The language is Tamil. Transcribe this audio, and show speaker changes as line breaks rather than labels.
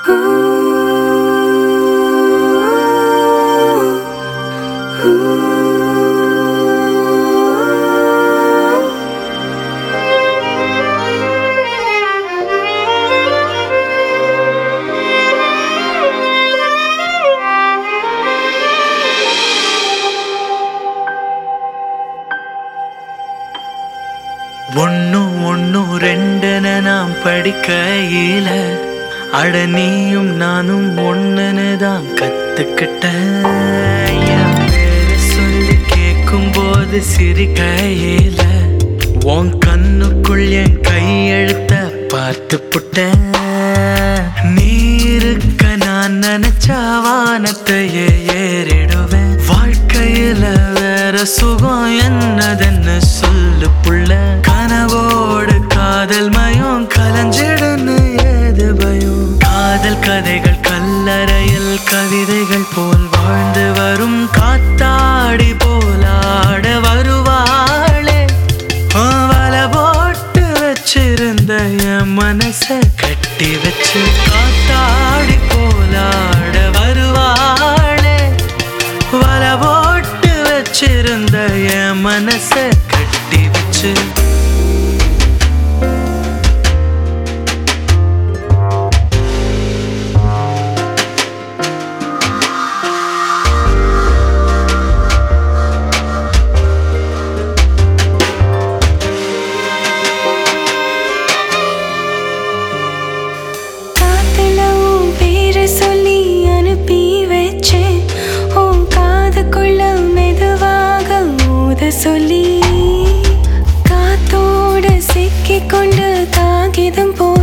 ஒன்னு ஒன்னு ரெண்டுன்னு நாம் படிக்கையில அட நீயும் நானும் ஒண்ணுன்னு தான் கத்துக்கிட்டேன் என் பேரை சொல்லி கேட்கும் போது சிரிக்கையில உன் கண்ணுக்குள் என் கையெழுத்த பார்த்து புட்டேன் நீ இருக்க நான் நினைச்ச வானத்தையே ஏறிடுவேன் வாழ்க்கையில வேற சுகம் என்னதுன்னு சொல்லு புள்ள கனவோடு காதல் மயம் கலஞ்சிடுன்னு ஏது பயம் காதல் கதைகள் கல்லறையில் கவிதைகள் போல் வாழ்ந்து வரும் காத்தாடி போலாட வருவாளே வல போட்டு வச்சிருந்த என் மனச கட்டி வச்சு காத்தாடி போலாட வருவாளே வல போட்டு வச்சிருந்த என் மனச கட்டி வச்சு
காத்துல உன் பேரை சொல்லி அனுப்பி வச்சேன் உன் காதுக்குள்ள மெதுவாக ஊத சொல்லி காத்தோட சிக்கிக் கொண்டு காகிதம் போ